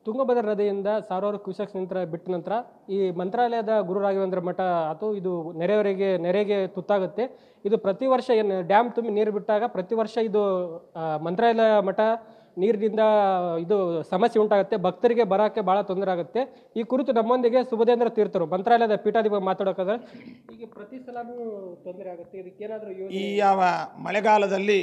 ತುಂಗಭದ್ರಾ ನದಿಯಿಂದ ಸಾವಿರಾರು ಕ್ಯೂಸೆಕ್ಸ್ ನಂತರ ಬಿಟ್ಟ ನಂತರ ಈ ಮಂತ್ರಾಲಯದ ಗುರು ರಾಘವೇಂದ್ರ ಮಠ ಅಥವಾ ಇದು ನೆರೆಯವರಿಗೆ ನೆರೆಗೆ ತುತ್ತಾಗುತ್ತೆ ಇದು ಪ್ರತಿ ವರ್ಷ ಏನು ಡ್ಯಾಮ್ ತುಂಬಿ ನೀರು ಬಿಟ್ಟಾಗ ಪ್ರತಿ ವರ್ಷ ಇದು ಆ, ಮಂತ್ರಾಲಯ ಮಠ ನೀರಿನಿಂದ ಇದು ಸಮಸ್ಯೆ ಉಂಟಾಗುತ್ತೆ ಭಕ್ತರಿಗೆ ಬರೋಕ್ಕೆ ಭಾಳ ತೊಂದರೆ ಆಗುತ್ತೆ ಈ ಕುರಿತು ನಮ್ಮೊಂದಿಗೆ ಸುಬುಧೇಂದ್ರ ತೀರ್ಥರು ಮಂತ್ರಾಲಯದ ಪೀಠಾಧಿಪತಿ ಮಾತಾಡೋಕಾದ್ರೆ ಈಗ ಪ್ರತಿ ಸಲನೂ ತೊಂದರೆ ಆಗುತ್ತೆ ಇದಕ್ಕೇನಾದರೂ ಈ ಯಾವ ಮಳೆಗಾಲದಲ್ಲಿ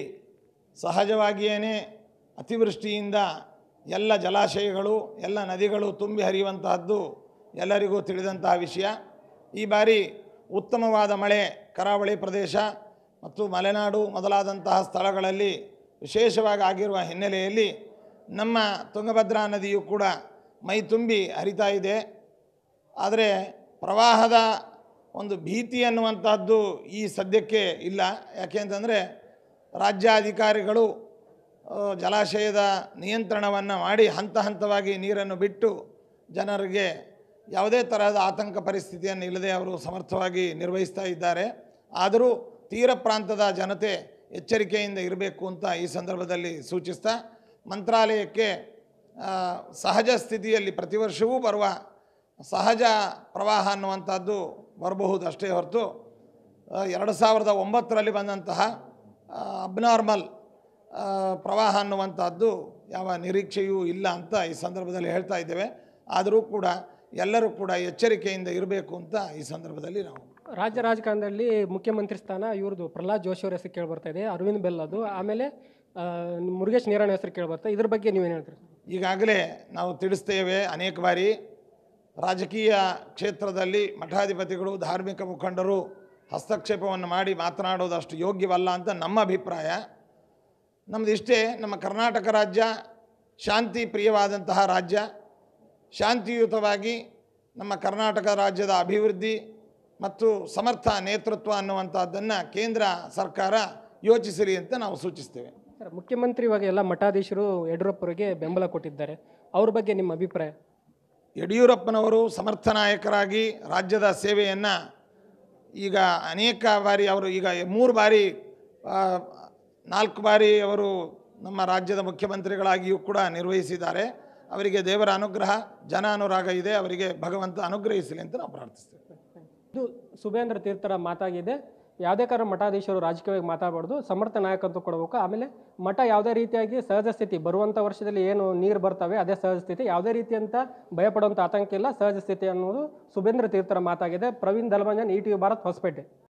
ಸಹಜವಾಗಿಯೇ ಅತಿವೃಷ್ಟಿಯಿಂದ ಎಲ್ಲ ಜಲಾಶಯಗಳು ಎಲ್ಲ ನದಿಗಳು ತುಂಬಿ ಹರಿಯುವಂತಹದ್ದು ಎಲ್ಲರಿಗೂ ತಿಳಿದಂತಹ ವಿಷಯ ಈ ಬಾರಿ ಉತ್ತಮವಾದ ಮಳೆ ಕರಾವಳಿ ಪ್ರದೇಶ ಮತ್ತು ಮಲೆನಾಡು ಮೊದಲಾದಂತಹ ಸ್ಥಳಗಳಲ್ಲಿ ವಿಶೇಷವಾಗಿ ಆಗಿರುವ ಹಿನ್ನೆಲೆಯಲ್ಲಿ ನಮ್ಮ ತುಂಗಭದ್ರಾ ನದಿಯು ಕೂಡ ಮೈ ತುಂಬಿ ಹರಿತಾ ಇದೆ ಆದರೆ ಪ್ರವಾಹದ ಒಂದು ಭೀತಿ ಅನ್ನುವಂಥದ್ದು ಈ ಸದ್ಯಕ್ಕೆ ಇಲ್ಲ ಯಾಕೆ ಅಂತಂದರೆ ರಾಜ್ಯಾಧಿಕಾರಿಗಳು ಆ, ಜಲಾಶಯದ ನಿಯಂತ್ರಣವನ್ನು ಮಾಡಿ ಹಂತ ಹಂತವಾಗಿ ನೀರನ್ನು ಬಿಟ್ಟು ಜನರಿಗೆ ಯಾವುದೇ ತರಹದ ಆತಂಕ ಪರಿಸ್ಥಿತಿಯನ್ನು ಇಲ್ಲದೆ ಅವರು ಸಮರ್ಥವಾಗಿ ನಿರ್ವಹಿಸ್ತಾ ಇದ್ದಾರೆ ಆದರೂ ತೀರ ಪ್ರಾಂತದ ಜನತೆ ಎಚ್ಚರಿಕೆಯಿಂದ ಇರಬೇಕು ಅಂತ ಈ ಸಂದರ್ಭದಲ್ಲಿ ಸೂಚಿಸ್ತಾ ಮಂತ್ರಾಲಯಕ್ಕೆ ಆ, ಸಹಜ ಸ್ಥಿತಿಯಲ್ಲಿ ಪ್ರತಿ ವರ್ಷವೂ ಬರುವ ಸಹಜ ಪ್ರವಾಹ ಅನ್ನುವಂಥದ್ದು ಬರಬಹುದು ಅಷ್ಟೇ ಹೊರತು ಆ, ಎರಡು ಸಾವಿರದ ಒಂಬತ್ತರಲ್ಲಿ ಬಂದಂತಹ ಅಬ್ನಾರ್ಮಲ್ ಪ್ರವಾಹ ಅನ್ನುವಂಥದ್ದು ಯಾವ ನಿರೀಕ್ಷೆಯೂ ಇಲ್ಲ ಅಂತ ಈ ಸಂದರ್ಭದಲ್ಲಿ ಹೇಳ್ತಾ ಇದ್ದೇವೆ ಆದರೂ ಕೂಡ ಎಲ್ಲರೂ ಕೂಡ ಎಚ್ಚರಿಕೆಯಿಂದ ಇರಬೇಕು ಅಂತ ಈ ಸಂದರ್ಭದಲ್ಲಿ ನಾವು ರಾಜ್ಯ ರಾಜಕಾರಣದಲ್ಲಿ ಮುಖ್ಯಮಂತ್ರಿ ಸ್ಥಾನ ಇವ್ರದ್ದು ಪ್ರಹ್ಲಾದ್ ಜೋಶಿ ಅವ್ರ ಹೆಸರು ಕೇಳಿ ಬರ್ತಾ ಇದೆ ಅರವಿಂದ್ ಬೆಲ್ ಅದು ಆಮೇಲೆ ಆ, ಮುರುಗೇಶ್ ನೀರಾಣಿ ಹೆಸರು ಕೇಳಿ ಬರ್ತಾ ಇದ್ರ ಬಗ್ಗೆ ನೀವೇನು ಹೇಳ್ತೀರಿ ಈಗಾಗಲೇ ನಾವು ತಿಳಿಸ್ತೇವೆ ಅನೇಕ ಬಾರಿ ರಾಜಕೀಯ ಕ್ಷೇತ್ರದಲ್ಲಿ ಮಠಾಧಿಪತಿಗಳು ಧಾರ್ಮಿಕ ಮುಖಂಡರು ಹಸ್ತಕ್ಷೇಪವನ್ನು ಮಾಡಿ ಮಾತನಾಡೋದು ಅಷ್ಟು ಯೋಗ್ಯವಲ್ಲ ಅಂತ ನಮ್ಮ ಅಭಿಪ್ರಾಯ ನಮ್ಮದು ಇಷ್ಟೇ ನಮ್ಮ ಕರ್ನಾಟಕ ರಾಜ್ಯ ಶಾಂತಿ ಪ್ರಿಯವಾದಂತಹ ರಾಜ್ಯ ಶಾಂತಿಯುತವಾಗಿ ನಮ್ಮ ಕರ್ನಾಟಕ ರಾಜ್ಯದ ಅಭಿವೃದ್ಧಿ ಮತ್ತು ಸಮರ್ಥ ನೇತೃತ್ವ ಅನ್ನುವಂಥದ್ದನ್ನು ಕೇಂದ್ರ ಸರ್ಕಾರ ಯೋಚಿಸಲಿ ಅಂತ ನಾವು ಸೂಚಿಸ್ತೇವೆ ಸರ್ ಮುಖ್ಯಮಂತ್ರಿ ಇವಾಗ ಎಲ್ಲ ಮಠಾಧೀಶರು ಯಡಿಯೂರಪ್ಪರಿಗೆ ಬೆಂಬಲ ಕೊಟ್ಟಿದ್ದಾರೆ ಅವ್ರ ಬಗ್ಗೆ ನಿಮ್ಮ ಅಭಿಪ್ರಾಯ ಯಡಿಯೂರಪ್ಪನವರು ಸಮರ್ಥ ನಾಯಕರಾಗಿ ರಾಜ್ಯದ ಸೇವೆಯನ್ನು ಈಗ ಅನೇಕ ಬಾರಿ ಅವರು ಈಗ ಮೂರು ಬಾರಿ ಆ, ನಾಲ್ಕು ಬಾರಿ ಅವರು ನಮ್ಮ ರಾಜ್ಯದ ಮುಖ್ಯಮಂತ್ರಿಗಳಾಗಿಯೂ ಕೂಡ ನಿರ್ವಹಿಸಿದ್ದಾರೆ ಅವರಿಗೆ ದೇವರ ಅನುಗ್ರಹ ಜನ ಅನುರಾಗ ಇದೆ ಅವರಿಗೆ ಭಗವಂತ ಅನುಗ್ರಹಿಸಲಿ ಅಂತ ನಾವು ಪ್ರಾರ್ಥಿಸ್ತೇವೆ ಇದು ಸುಬೇಂದ್ರ ತೀರ್ಥರ ಮಾತಾಗಿದೆ ಯಾವುದೇ ಕಾರಣ ಮಠಾಧೀಶರು ರಾಜಕೀಯವಾಗಿ ಮಾತಾಡಬಾರ್ದು ಸಮರ್ಥ ನಾಯಕತ್ವ ಕೊಡಬೇಕು ಆಮೇಲೆ ಮಠ ಯಾವುದೇ ರೀತಿಯಾಗಿ ಸಹಜ ಸ್ಥಿತಿ ಬರುವಂಥ ವರ್ಷದಲ್ಲಿ ಏನು ನೀರು ಬರ್ತವೆ ಅದೇ ಸಹಜ ಸ್ಥಿತಿ ಯಾವುದೇ ರೀತಿಯಂತ ಭಯಪಡುವಂಥ ಆತಂಕ ಇಲ್ಲ ಸಹಜ ಸ್ಥಿತಿ ಅನ್ನೋದು ಸುಬೇಂದ್ರ ತೀರ್ಥರ ಮಾತಾಗಿದೆ ಪ್ರವೀಣ್ ದಲ್ಮಂಜನ್ ಇ ಟಿ ಭಾರತ್ ಹೊಸಪೇಟೆ